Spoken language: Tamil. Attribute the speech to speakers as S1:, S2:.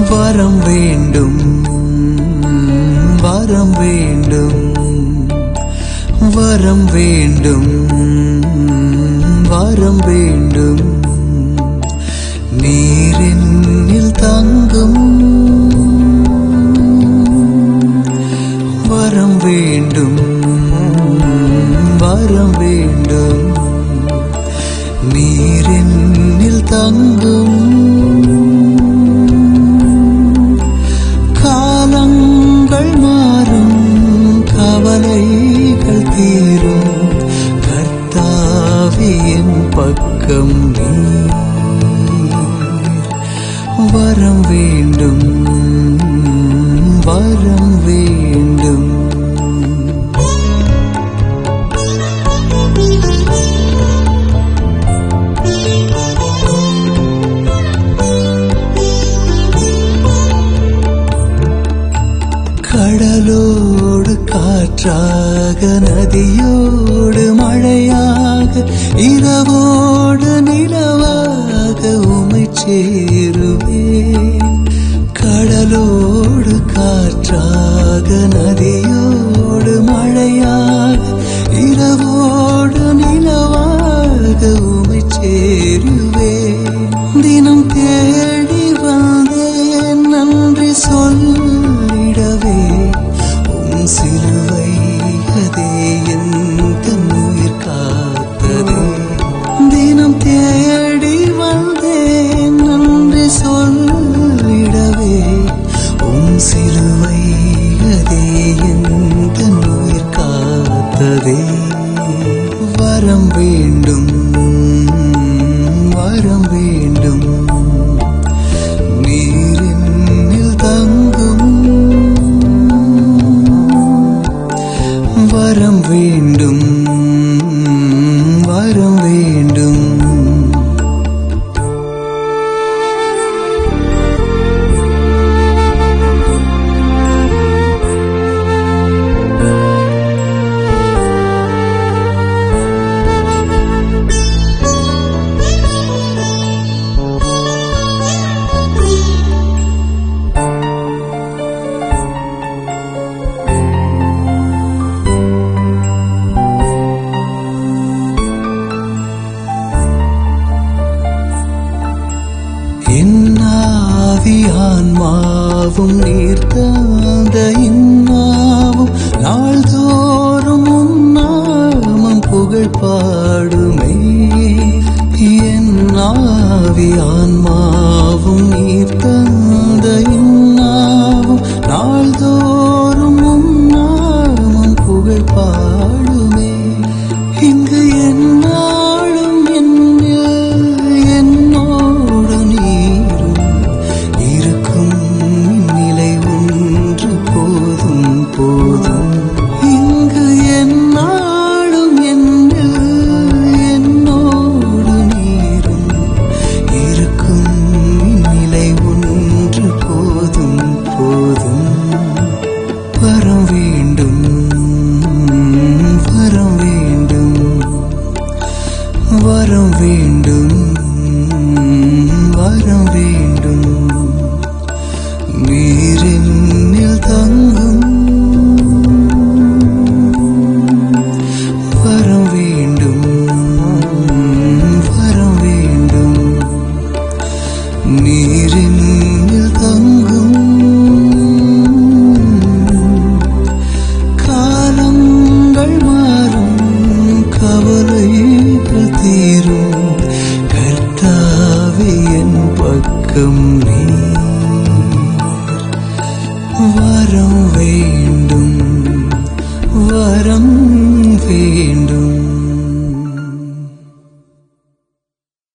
S1: வரம் வேண்டும் வரம் வேண்டும் வரம் வேண்டும் வரம் வேண்டும் நீரினில் தங்கும் வரம் வேண்டும் வரம் வேண்டும் நீரினில் தங்கும் காலங்கள் மாறும் கவலைகள் தீரும் கர்த்தாவியின் பக்கம் நீர் வரம் வேண்டும் வரம் வேண்டும் கடலோடு காற்றாக நதியோடு மழையாக இரவோடு நிலவாக உமை சேருவேன் கடலோடு காற்றாக நதியோடு மழையாக இரவோடு நிலவாக உமை சேருவேன் தினம் தேடி வந்தேன் நன்றி சொல்லிடவே உம் சிலுவை அதே எந்த உயிர் காத்ததே தினம் தேடி வந்தேன் நன்றி சொல்லிடவே உம் சிலுவை அதே எந்த உயிர் காத்ததே வரம் வேண்டும் வரம் வேண்டும் நீரினில் தங்கும் வரம் வேண்டும் வரம் வேண்டும் என்னாவி ஆன்மாவும் நீர் தந்த இன்னாவும் நாள்தோறும் உன்னாமம் புகழ் பாடுமே என்னாவி ஆன்மாவும் நீர் தந்த இன்னாவும் நாள்தோறும் உன்னாமம் புகழ் பாடுமே இங்கு என்னாலும் என்னில் என்னோடு நீரும் இருக்கும் நிலை ஒன்று போதும் போதும் இங்கு என்னாலும் என்னில் என்னோடு நீரும் இருக்கும் நிலை ஒன்று போதும் போதும் வரம் வேண்டும் வரம் வேண்டும் வரம் வேண்டும் வரம் வேண்டும் நீரினில் தங்கும் வரம் வேண்டும் வரம் வேண்டும் நீரினில் தங்கும் காலங்கள் மாறும் கவலைகள் தீரும் கர்த்தாவே என் பக்கம் நீ வரம் வேண்டும் வரம் வேண்டும்